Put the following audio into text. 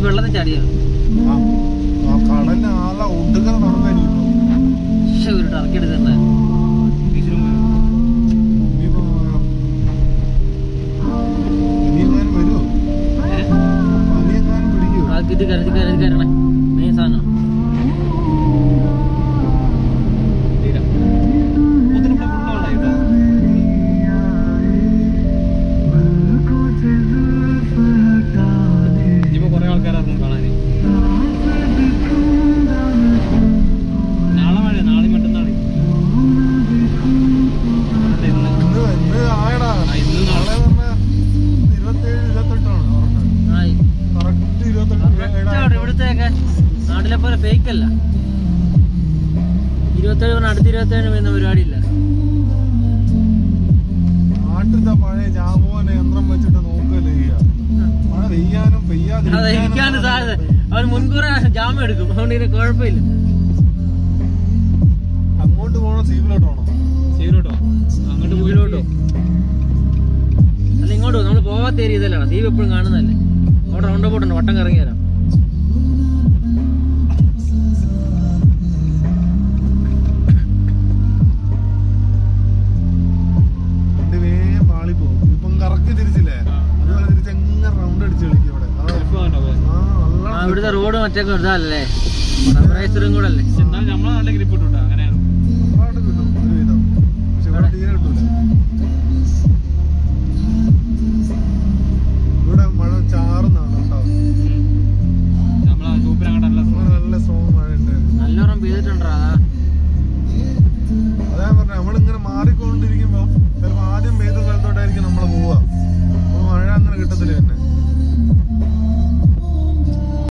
ഈ വെള്ളത്തിൽ ചാടിയോ ആ ആ കടലിന് ആളെ ഒടുക്കനെ നടക്കാനിരിക്കും പക്ഷെ ഒരു ടർക്കിയെടുക്കണ്ട ഇനിയിപ്പോ ഇനിയെങ്ങാനും വരുമോ പനിയെങ്ങാനും പിടിക്കുമോ ടർക്കിട്ട് കരുതി കരുതി കയറണേ മെയിൻ സാധനം ഇനിയിപ്പോ കുറെ ആൾക്കാരായിരുന്നു കാണാന് നാളെ മഴ നാളെ മറ്റന്നാളെ അതെ, ഇന്ന്. ഇന്ന് ഇന്ന് ആയടാ ആ, ഇന്ന് നാളെ നാളെ പറഞ്ഞ ഇരുപത്തേഴ് ഇരുപത്തെട്ടാണ് പറഞ്ഞത് ആയി കറക്റ്റ് ഇരുപത്തെട്ട് കറക്റ്റ് ഇവിടുത്തെയൊക്കെ നാട്ടിലെ പോലെ ഫേക്ക് അല്ല ഇരുപത്തേഴ് പറഞ്ഞ അടുത്ത ഇരുപത്തേഴ് വരുന്ന പരിപാടിയില്ല നാട്ടിലത്തെ പഴയ ജാമോനെ യന്ത്രം വെച്ചിട്ട് നോക്കുകയല്ലേ ചെയ്യുക മഴ പെയ്യാനും അത് ഇരിക്കാണ്ട് സാധ്യത അവൻ മുൻകൂർ ജാമ്യം എടുക്കും അതുകൊണ്ട് ഇതിന് കുഴപ്പമില്ല അങ്ങോട്ട് പോകണം സീവിലോട്ട് പോകണം ശരിയോട്ടോ അങ്ങോട്ട് മുകളിലോട്ടോ അല്ല ഇങ്ങോട്ട് നമ്മൾ പോവാത്ത ഏരിയ ഇതല്ലാണ് ദീപ് എപ്പോഴും കാണുന്നതല്ലേ അവിടെ റൗണ്ട് പോട്ടുണ്ട് വട്ടം കറങ്ങി വരാം വണ്ടി വേഗം പാളി പോകും ഇപ്പം കറക്റ്റ് തിരിച്ചില്ലേ അതുപോലെ തിരിച്ച് എങ്ങനെ റൗണ്ട് അടിച്ച് കളിക്കും ഇവിടെ അതാ ആ ആ നല്ല ഇവിടുത്തെ റോഡ് മറ്റേ ഇതല്ലേ റബ്ബറൈസറും കൂടെ അല്ലേ എന്നാൽ നമ്മളെ നല്ല ഗ്രിപ്പ് ഇട്ടു അങ്ങനെയാണ് ഒരുപാട് കിട്ടും ഒരു വിധം പക്ഷെ ഇവിടെ തീരെ കിട്ടൂല ഇവിടെ മഴ ചാറുന്നാണ് കേട്ടോ നമ്മളെ സൂപ്പർ അങ്ങോട്ട് നല്ല ഇവിടെ നല്ല സ്ട്രോങ് മഴ ഉണ്ട് നല്ലോണം പെയ്തിട്ടുണ്ടോ അതാ അതാ പറഞ്ഞ നമ്മളിങ്ങനെ മാറിക്കൊണ്ടിരിക്കുമ്പോ ചിലപ്പോ ആദ്യം പെയ്ത സ്ഥലത്തോട്ടായിരിക്കും നമ്മള് പോവാ